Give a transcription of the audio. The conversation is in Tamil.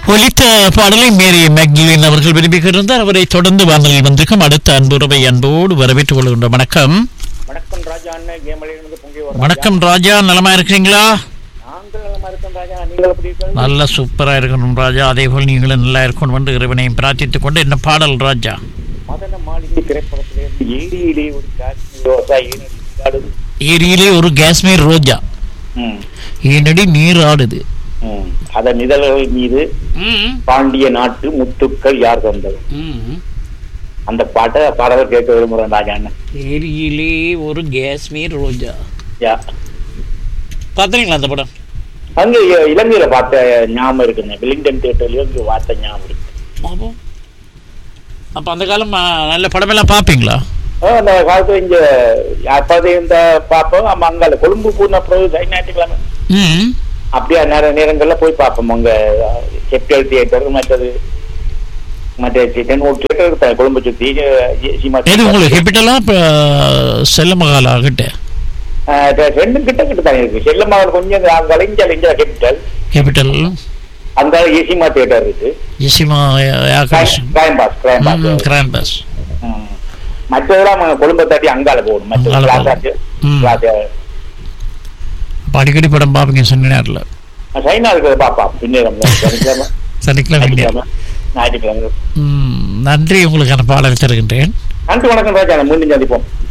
ஒலித்த பாடலை மேரி மேக்லின் அவர்கள் விரும்புகின்றார் அவரை தொடர்ந்து வானலில் வந்திருக்கும் அடுத்த அன்புறவை அன்போடு வரவேற்றுக் கொள்கின்ற வணக்கம் வணக்கம் ராஜா அண்ணன் கேமலியிலிருந்து பொங்கி வரோம் வணக்கம் ராஜா நலமா இருக்கிறீங்களா நாங்கள் நலமா இருக்கோம் ராஜா நீங்கள் எப்படி இருக்கீங்க நல்ல சூப்பரா இருக்கணும் ராஜா அதே போல் நீங்களும் நல்லா இருக்கணும் என்று இறைவனையும் பிரார்த்தித்துக் கொண்டு என்ன பாடல் ராஜா மதன மாளிகை திரைப்படத்திலிருந்து ஏரியிலே ஒரு காஷ்மீர் ரோசா ஏனடி ஆடுது ஏரியிலே ஒரு காஷ்மீர் ரோஜா ம், ஏனடி நீர் ஆடுது ம். அதன் இதழ்கள் மீது பாண்டிய நாட்டு முத்துக்கள் யார் தந்தது அந்த பாட்டை பாடல் கேட்க விரும்புகிறேன் ராஜா அண்ணன் ஏரியிலே ஒரு காஷ்மீர் ரோஜா யா பாத்தீங்களா அந்த படம் அங்க இ- இலங்கையில பார்த்த ஞாபகம் இருக்குங்க வில்லிங்டன் தியேட்டர்லயும் இங்க பார்த்த ஞாபகம் இருக்கு அப்போ அப்ப அந்த காலம் ஆ, நல்ல படமெல்லாம் பாப்பீங்களா ஆ, அந்த காலத்துல இங்க அப்போது இந்த பார்ப்போம் ஆமா அங்கால கொழும்பு போன அப்புறம் ஞாயிற்றுக்கிழமை ம் அப்படியே நேர நேரங்கள்ல போய் பார்ப்போம் அங்க கேபிட்டல் தியேட்டர் மற்றது மற்ற தென்மூர் தியேட்டர் இருக்கு கொழும்பு சுத்தி அஹ், சீமா எது உங்களுக்கு கேபிட்டலா இப்போ செல்லமகாலா கிட்ட அஹ், இது ரெண்டும் கிட்ட கிட்ட தான் இருக்கு செல்லம்மாவில் கொஞ்சம் அங்க இங்க இங்க கேபிட்டல் கேபிட்டல் அங்க ஏசிமா தியேட்டர் இருக்கு இசிமா ஆகாஷ் கிரைம்பாஸ் கிரைம்பாஸ் கிராம்பஸ் மற்றதெல்லாம் கொழும்பை தாட்டி அங்கால போகணும் மற்ற அங்கால கிளாஸ் போகணும். ம். கிளாஸ் அப்போ அடிக்கடி படம் பார்ப்பீங்க சொன்ன நேரில் சைனா இருக்கிறத பாப்பா பின்னிடம் சனிக்கிழமை சனிக்கிழமை இல்லையா? ஞாயிற்றுக்கிழமை ஞாயிற்றுக்கிழமை ம், நன்றி உங்களுக்கான பாடல் தருகின்றேன் நன்றி வணக்கம் ராஜா மீண்டும் சந்திப்போம்